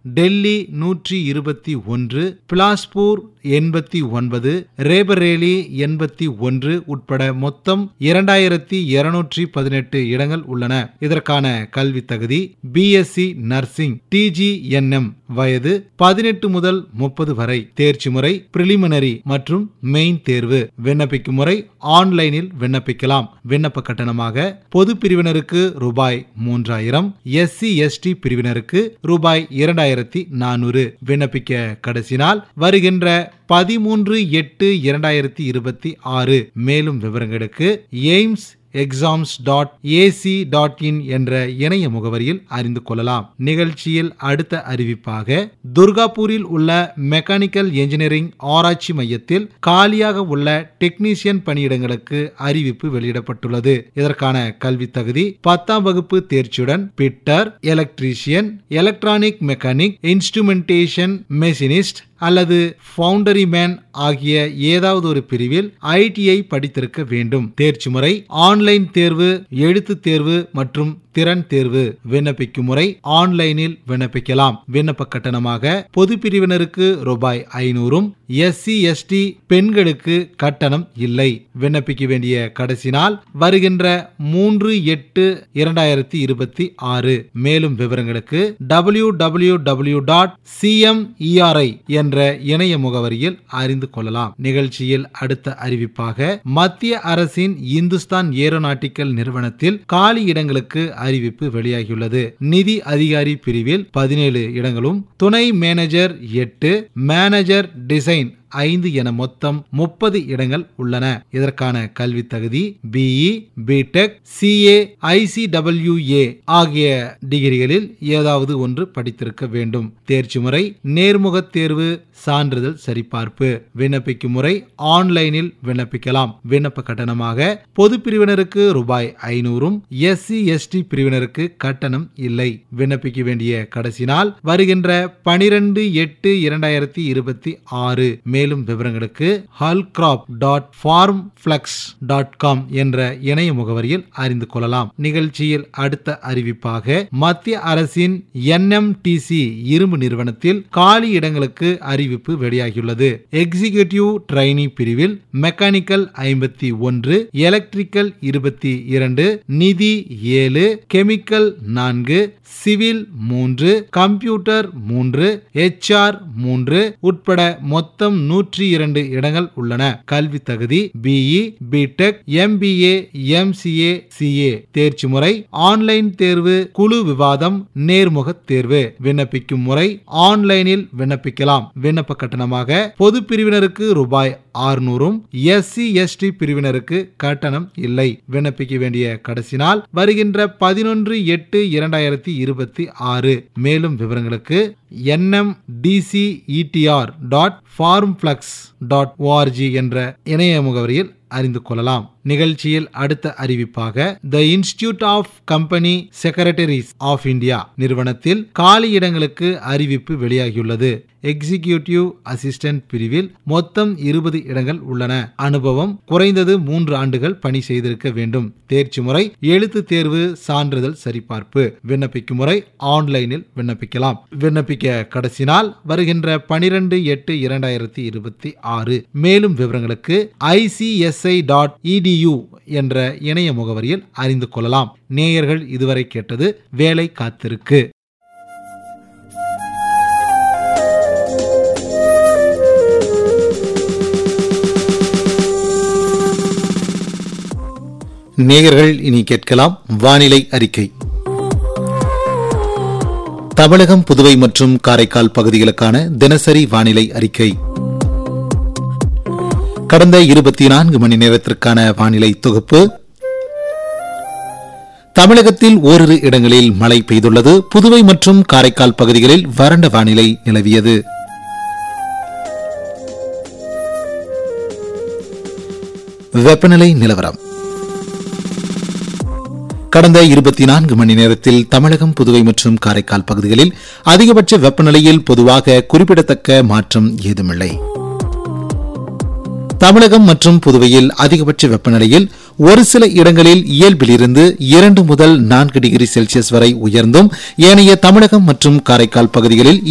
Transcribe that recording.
டெல்லி நூற்றி இருபத்தி ஒன்று பிலாஸ்பூர் எண்பத்தி ஒன்பது ரேபரேலி எண்பத்தி ஒன்று உட்பட மொத்தம் இரண்டாயிரத்தி இருநூற்றி பதினெட்டு இடங்கள் உள்ளன இதற்கான கல்வி தகுதி பிஎஸ்சி நர்சிங் டிஜிஎன்எம் வயது பதினெட்டு முதல் முப்பது வரை தேர்ச்சி முறை பிரிலிமினரி மற்றும் மெயின் தேர்வு விண்ணப்பிக்கும் முறை ஆன்லைனில் விண்ணப்பிக்கலாம் விண்ணப்ப கட்டணமாக பொது பிரிவினருக்கு ரூபாய் மூன்றாயிரம் எஸ்சி எஸ்டி பிரிவினருக்கு ரூபாய் இரண்டாயிரத்தி நானூறு விண்ணப்பிக்க கடைசி நாள் வருகின்ற பதிமூன்று எட்டு இரண்டாயிரத்தி இருபத்தி ஆறு மேலும் விவரங்களுக்கு AIIMS exams dot AC dot in என்ற இணைய முகவரியில் அறிந்து கொள்ளலாம் நிகழ்ச்சியில் அடுத்த அறிவிப்பாக துர்காபூரில் உள்ள மெக்கானிக்கல் என்ஜினியரிங் ஆராய்ச்சி மையத்தில் காலியாக உள்ள டெக்னீசியன் பணியிடங்களுக்கு அறிவிப்பு வெளியிடப்பட்டுள்ளது இதற்கான கல்வி தகுதி பத்தாம் வகுப்பு தேர்ச்சியுடன் fitter electrician electronic mechanic instrumentation machinist அல்லது ஃபவுண்டரி மேன் ஆகிய ஏதாவது ஒரு பிரிவில் ஐடிஐ படித்திருக்க வேண்டும் தேர்ச்சி முறை ஆன்லைன் தேர்வு எழுத்து தேர்வு மற்றும் திறன் தேர்வு விண்ணப்பிக்கும் முறை ஆன்லைனில் விண்ணப்பிக்கலாம் விண்ணப்ப கட்டணமாக பொது பிரிவினருக்கு ரூபாய் ஐநூறும் எஸ்சி எஸ்டி பெண்களுக்கு கட்டணம் இல்லை விண்ணப்பிக்க வேண்டிய கடைசி நாள் வருகின்ற மூன்று எட்டு இரண்டாயிரத்தி இருபத்தி ஆறு மேலும் விவரங்களுக்கு W W W dot CMERI என்ற இணைய முகவரியில் அறிந்து கொள்ளலாம் நிகழ்ச்சியில் அடுத்த அறிவிப்பாக மத்திய அரசின் இந்துஸ்தான் ஏரோநாட்டிக்கல் நிறுவனத்தில் காலி இடங்களுக்கு அறிவிப்பு வெளியாகியுள்ளது நிதி அதிகாரி பிரிவில் பதினேழு இடங்களும் துணை மேனேஜர் எட்டு மேனேஜர் டிசைன் ஐந்து என மொத்தம் முப்பது இடங்கள் உள்ளன இதற்கான கல்வி தகுதி பிஇ பிடெக் சிஏ ஐசிடபிள்யூஏ ஆகிய டிகிரிகளில் ஏதாவது ஒன்று படித்திருக்க வேண்டும் தேர்ச்சி முறை நேர்முக தேர்வு சான்றிதழ் சரிபார்ப்பு விண்ணப்பிக்கும் முறை ஆன்லைனில் விண்ணப்பிக்கலாம் விண்ணப்ப கட்டணமாக பொது பிரிவினருக்கு ரூபாய் ஐநூறும் எஸ்சி எஸ்டி பிரிவினருக்கு கட்டணம் இல்லை விண்ணப்பிக்க வேண்டிய கடைசி நாள் வருகின்ற பனிரெண்டு எட்டு இரண்டாயிரத்தி இருபத்தி ஆறு மேலும் விவரங்களுக்கு ஹல்கிராப் dot form flex dot com என்ற இணைய முகவரியில் அறிந்து கொள்ளலாம் நிகழ்ச்சியில் அடுத்த அறிவிப்பாக மத்திய அரசின் என்எம்டிசி இரும்பு நிறுவனத்தில் காலி இடங்களுக்கு அறிவிப்பு வெளியாகியுள்ளது எக்ஸிகியூட்டிவ் ட்ரைனி பிரிவில் மெக்கானிக்கல் ஐம்பத்தி ஒன்று எலக்ட்ரிக்கல் இருபத்தி இரண்டு நிதி ஏழு கெமிக்கல் நான்கு சிவில் மூன்று கம்ப்யூட்டர் மூன்று எச்ஆர் மூன்று உட்பட மொத்தம் நூற்றி இரண்டு இடங்கள் உள்ளன கல்வி தகுதி BE BTech MBA MCA CA தேர்ச்சி முறை ஆன்லைன் தேர்வு குழு விவாதம் நேர்முக தேர்வு விண்ணப்பிக்கும் முறை ஆன்லைனில் விண்ணப்பிக்கலாம் விண்ணப்ப கட்டணமாக பொது பிரிவினருக்கு ரூபாய் ஆறுநூறும் எஸ்சி எஸ்டி பிரிவினருக்கு கட்டணம் இல்லை விண்ணப்பிக்க வேண்டிய கடைசி நாள் வருகின்ற பதினொன்று எட்டு இரண்டாயிரத்தி இருபத்தி ஆறு மேலும் விவரங்களுக்கு NMDCETR dot form flex dot ORG என்ற இணைய முகவரியில் அறிந்து கொள்ளலாம் நிகழ்ச்சியில் அடுத்த அறிவிப்பாக the institute of company secretaries of India நிறுவனத்தில் காலி இடங்களுக்கு அறிவிப்பு வெளியாகியுள்ளது எக்ஸிகியூட்டிவ் அசிஸ்டன்ட் பிரிவில் மொத்தம் இருபது இடங்கள் உள்ளன அனுபவம் குறைந்தது மூன்று ஆண்டுகள் பணி செய்திருக்க வேண்டும் தேர்ச்சி முறை எழுத்து தேர்வு சான்றிதழ் சரிபார்ப்பு விண்ணப்பிக்கும் முறை ஆன்லைனில் விண்ணப்பிக்கலாம் விண்ணப்பிக்க கடைசி நாள் வருகின்ற பனிரெண்டு எட்டு இரண்டாயிரத்தி இருபத்தி ஆறு மேலும் விவரங்களுக்கு ஐசிஎஸ்ஐ டாட் இடியூ என்ற இணைய முகவரியில் அறிந்து கொள்ளலாம் நேயர்கள் இதுவரை கேட்டது வேலை காத்திருக்கு நேயர்கள் இனி கேட்கலாம் வானிலை அறிக்கை தமிழகம் புதுவை மற்றும் காரைக்கால் பகுதிகளுக்கான தினசரி வானிலை அறிக்கை கடந்த இருபத்தி நான்கு மணி நேரத்திற்கான வானிலை தொகுப்பு தமிழகத்தில் ஓரிரு இடங்களில் மழை பெய்துள்ளது புதுவை மற்றும் காரைக்கால் பகுதிகளில் வறண்ட வானிலை நிலவியது வெப்பநிலை நிலவரம் கடந்த இருபத்தி நான்கு மணி நேரத்தில் தமிழகம் புதுவை மற்றும் காரைக்கால் பகுதிகளில் அதிகபட்ச வெப்பநிலையில் பொதுவாக குறிப்பிடத்தக்க மாற்றம் ஏதுமில்லை தமிழகம் மற்றும் புதுவையில் அதிகபட்ச வெப்பநிலையில் ஒரு சில இடங்களில் இயல்பிலிருந்து இரண்டு முதல் நான்கு டிகிரி செல்சியஸ் வரை உயர்ந்தும் ஏனைய தமிழகம் மற்றும் காரைக்கால் பகுதிகளில்